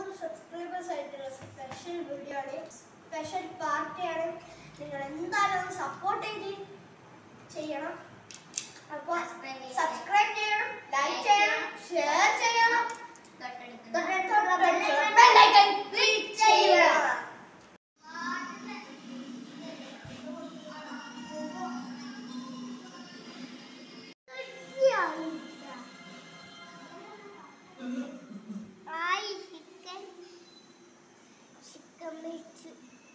Subscribers ആയിട്ടുള്ള special video ആണ് special പാർട്ടിയാണ് നിങ്ങൾ എന്തായാലും ഒന്ന് സപ്പോർട്ട് ചെയ്ത് ചെയ്യണം അപ്പോൾ സബ്സ്ക്രൈബ് ചെയ്യണം ലൈക്ക് ചെയ്യണം ഷെയർ ചെയ്യണം തൊട്ടടുത്തുള്ള ബെല്ലൈക്കൺ ക്ലിക്ക് ചെയ്യണം ആയി ചിക്കൻ ചിക്കൻ വെച്ച്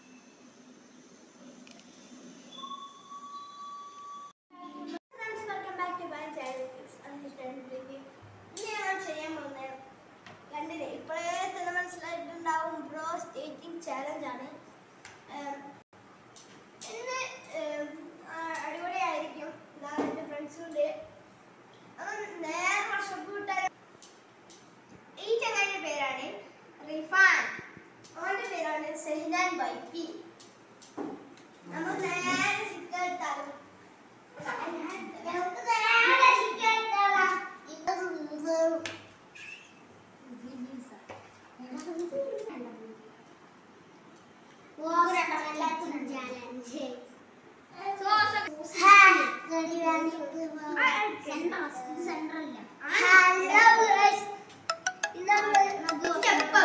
friends welcome back to my channel review ഇന്ന് ഞങ്ങൾ ചെയ്യാൻ പോകുന്നത് കണ്ടില്ലേ ഇപ്പോഴേ തന്നെ മനസ്സിലായിട്ടുണ്ടാവും ബ്രോ സ്റ്റേറ്റിംഗ് ചാലഞ്ച് ആണ് ഏം, ഇന്ന് ഏം, ആ, അടിപൊളിയായിരിക്കും ഇതാ എൻ്റെ ഫ്രണ്ട്സും ഉണ്ട് അപ്പം നേരെ വർഷപ്പ് വിട്ടാൽ ഈ ചങ്ങാതിന്റെ പേരാണ് റിഫാൻ അവന്റെ പേരാണ് സെഹ്നാൻ ബൈപ്പി നമ്മൾ നേരെ സിക്ക ഇട്ടാലും നമുക്ക് നേരെ ചിക്കൻ ഇട്ടാലാ. ഇത് വേവും. എല്ലാത്തിനും challenge. ഹാ, ready, one, two, three, Hello, guys. ഇന്ന് നമ്മള്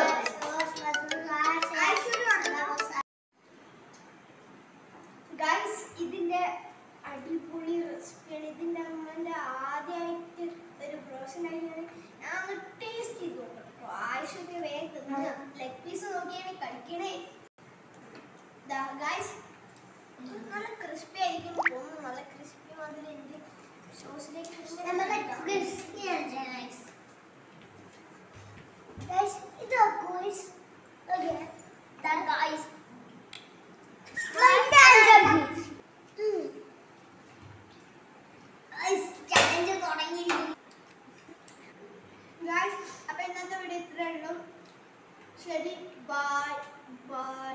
ഗൈസ് ഇതിന്റെ അടിപൊളി റെസിപ്പിയാണ് ഇതിന്റെ അമ്മന്റെ ആദ്യമായിട്ട് ഒരു ബ്രോഷൻ ആയിട്ടാണ് ഞാൻ ഒന്ന് ടേസ്റ്റ് ചെയ്ത് നോക്കണം ആവശ്യത്തിന് വേഗം തിന്നുക ലെഗ് പീസ് നോക്കിയാണ് കഴിക്കണേ ഗൈസ് നല്ല ക്രിസ്പി ആയിരിക്കും തോന്നുന്നു നല്ല ക്രിസ്പി മാതിരി ഉണ്ട് സോസിലേക്ക് നമ്മളെ crispy ആണ്, guys. Guys, ഇത് നോക്കൂ, guys. Okay. ഇതാണ് guys. Slide and jump. ഉം. Guys, challenge തുടങ്ങിയിരിക്കുന്നു. ഗൈസ് അപ്പൊ ഇന്നത്തെ വീഡിയോ ഇത്രേ ഉള്ളൂ ശരി ബൈ ബൈ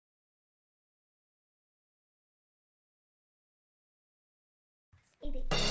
ഇത്